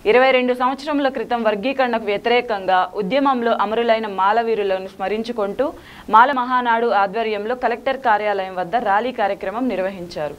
ఇరవై రెండు సంవత్సరముల క్రితం వర్గీకరణకు వ్యతిరేకంగా ఉద్యమంలో అమరులైన మాలవీరులను స్మరించుకుంటూ మాల మహానాడు ఆధ్వర్యంలో కలెక్టర్ కార్యాలయం వద్ద ర్యాలీ కార్యక్రమం నిర్వహించారు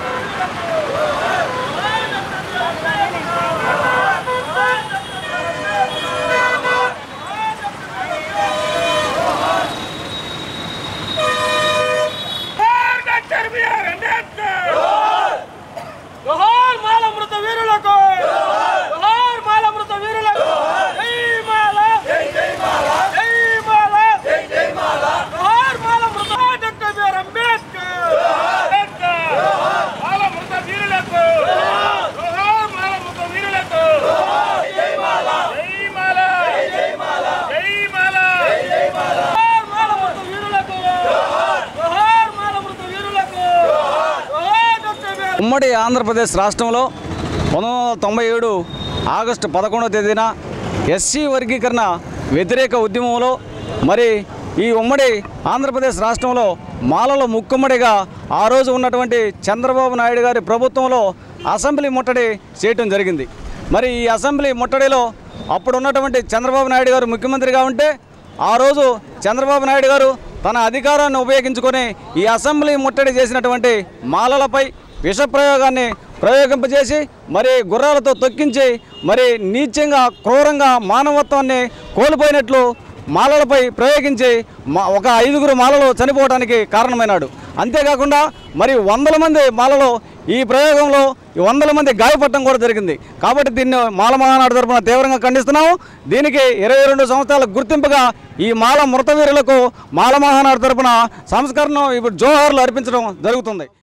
డాక్టర్ బిఆర్ అంబేద్కర్ జోహార్ మాల మృత వీరులకు జోహార్ మాల మృత వీరులకు జై మాల జై జై మాల జై మాల జై జై మాల జోహార్ మాల మృత డాక్టర్ బిఆర్ అంబేద్కర్ అంబేద్కర్ మాల మృత వీరులకు జోహార్ మాల మృత వీరులకు జై మాల జై మాల జై జై మాల జై మాల జై జై మాల జోహార్ మాల మృత వీరులకు జోహార్ మాల మృత వీరులకు జోహార్ డాక్టర్ బిఆర్ ఉమ్మడి ఆంధ్రప్రదేశ్ రాష్ట్రంలో పంతొమ్మిది వందల తొంభై ఏడు ఆగస్టు పదకొండవ తేదీన ఎస్సీ వర్గీకరణ వ్యతిరేక ఉద్యమంలో మరి ఈ ఉమ్మడి ఆంధ్రప్రదేశ్ రాష్ట్రంలో మాలలో ముక్కుమ్మడిగా ఆ రోజు ఉన్నటువంటి చంద్రబాబు నాయుడు గారి ప్రభుత్వంలో అసెంబ్లీ ముట్టడి చేయటం జరిగింది మరి ఈ అసెంబ్లీ ముట్టడిలో అప్పుడు ఉన్నటువంటి చంద్రబాబు నాయుడు గారు ముఖ్యమంత్రిగా ఉంటే ఆ రోజు చంద్రబాబు నాయుడు గారు తన అధికారాన్ని ఉపయోగించుకొని ఈ అసెంబ్లీ ముట్టడి చేసినటువంటి మాలలపై విష ప్రయోగాన్ని ప్రయోగింపజేసి మరి గుర్రాలతో తొక్కించి మరి నీచంగా క్రూరంగా మానవత్వాన్ని కోల్పోయినట్లు మాలలపై ప్రయోగించి మా ఒక ఐదుగురు మాలలు చనిపోవడానికి కారణమైనాడు అంతేకాకుండా మరి వందల మంది మాలలో ఈ ప్రయోగంలో ఈ వందల మంది గాయపడటం కూడా జరిగింది కాబట్టి దీన్ని మాల మహానాడు తరపున తీవ్రంగా ఖండిస్తున్నాము దీనికి ఇరవై రెండు సంవత్సరాల గుర్తింపుగా ఈ మాల మృతవీరులకు మాల మహానాడు తరపున సంస్కరణ ఇప్పుడు జోహార్లు అర్పించడం జరుగుతుంది